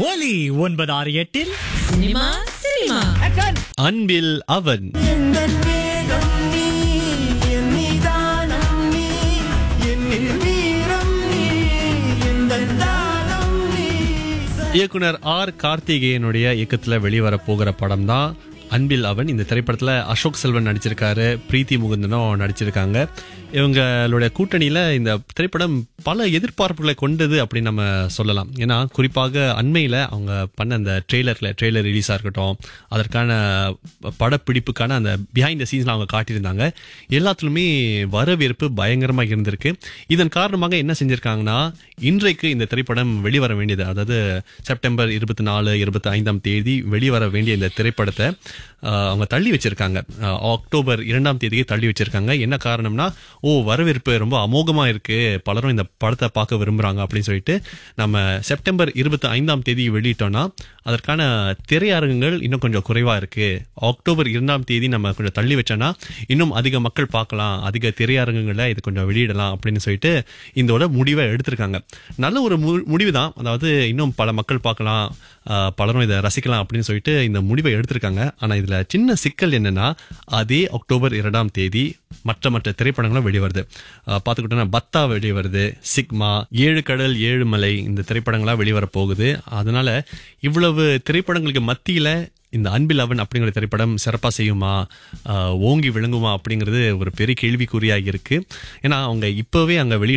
ஒலி ஒன்பது ஆறு எட்டில் சினிமா சினிமா அன்பில் அவன் எந்தன் வேகம் நீ என் நிதானம் நீ என்னில் வீரம் நீ எந்தன் தானம் நீ இயக்குனர் ஆர் கார்த்திகேயனுடைய இயக்கத்துல வெளிவர போகிற படம் தான் அன்பில் அவன் இந்த திரைப்படத்துல அசோக் செல்வன் நடிச்சிருக்காரு பிரீத்தி முகுந்தனும் நடிச்சிருக்காங்க இவங்களுடைய கூட்டணியில இந்த திரைப்படம் பல எதிர்பார்ப்புகளை கொண்டது அப்படின்னு நம்ம சொல்லலாம் ஏன்னா குறிப்பாக அண்மையில அவங்க பண்ண அந்த ட்ரெய்லர்ல ட்ரெய்லர் ரிலீஸா இருக்கட்டும் அதற்கான படப்பிடிப்புக்கான அந்த பிஹைண்ட் த சீன்ஸ்ல அவங்க காட்டியிருந்தாங்க எல்லாத்துலயுமே வரவேற்பு பயங்கரமாக இருந்திருக்கு இதன் காரணமாக என்ன செஞ்சிருக்காங்கன்னா இன்றைக்கு இந்த திரைப்படம் வெளிவர வேண்டியது அதாவது செப்டம்பர் இருபத்தி நாலு இருபத்தி ஐந்தாம் தேதி வெளிவர வேண்டிய இந்த திரைப்படத்தை ஆஹ், அவங்க தள்ளி வச்சிருக்காங்க ஆஹ், அக்டோபர் இரண்டாம் தேதியே தள்ளி வச்சிருக்காங்க என்ன காரணம்னா ஓ வரவேற்பு ரொம்ப அமோகமா இருக்கு பலரும் இந்த படத்தை பார்க்க விரும்புறாங்க அப்படின்னு சொல்லிட்டு நம்ம செப்டம்பர் இருபத்தி ஐந்தாம் தேதி வெளியிட்டோம்னா அதற்கான திரையரங்குகள் இன்னும் கொஞ்சம் குறைவா இருக்கு அக்டோபர் இரண்டாம் தேதி நம்ம கொஞ்சம் தள்ளி வச்சோம்னா இன்னும் அதிக மக்கள் பார்க்கலாம் அதிக திரையரங்குகளில் இது கொஞ்சம் வெளியிடலாம் அப்படின்னு சொல்லிட்டு இதோட முடிவை எடுத்திருக்காங்க நல்ல ஒரு மு முடிவு தான் அதாவது இன்னும் பல மக்கள் பார்க்கலாம் ஆஹ், பலரும் இதை ரசிக்கலாம் அப்படின்னு சொல்லிட்டு இந்த முடிவை எடுத்திருக்காங்க ஆனா இதுல சின்ன சிக்கல் என்னன்னா அதே அக்டோபர் இரண்டாம் தேதி மற்ற மற்ற திரைப்படங்களும் வெளிவருது ஆஹ், பார்த்துக்கிட்டோம்னா பத்தா வெளிவருது சிக்மா ஏழு கடல் ஏழு மலை இந்த திரைப்படங்களாக வெளிவர போகுது அதனால இவ்வளவு திரைப்படங்களுக்கு மத்தியில இந்த அன்பில் அவன் அப்படிங்கிற திரைப்படம் சிறப்பாக செய்யுமா ஆஹ், ஓங்கி விளங்குமா அப்படிங்கிறது ஒரு பெரிய கேள்விக்குறியாக இருக்கு ஏன்னா அவங்க இப்போவே அங்கே வெளியிட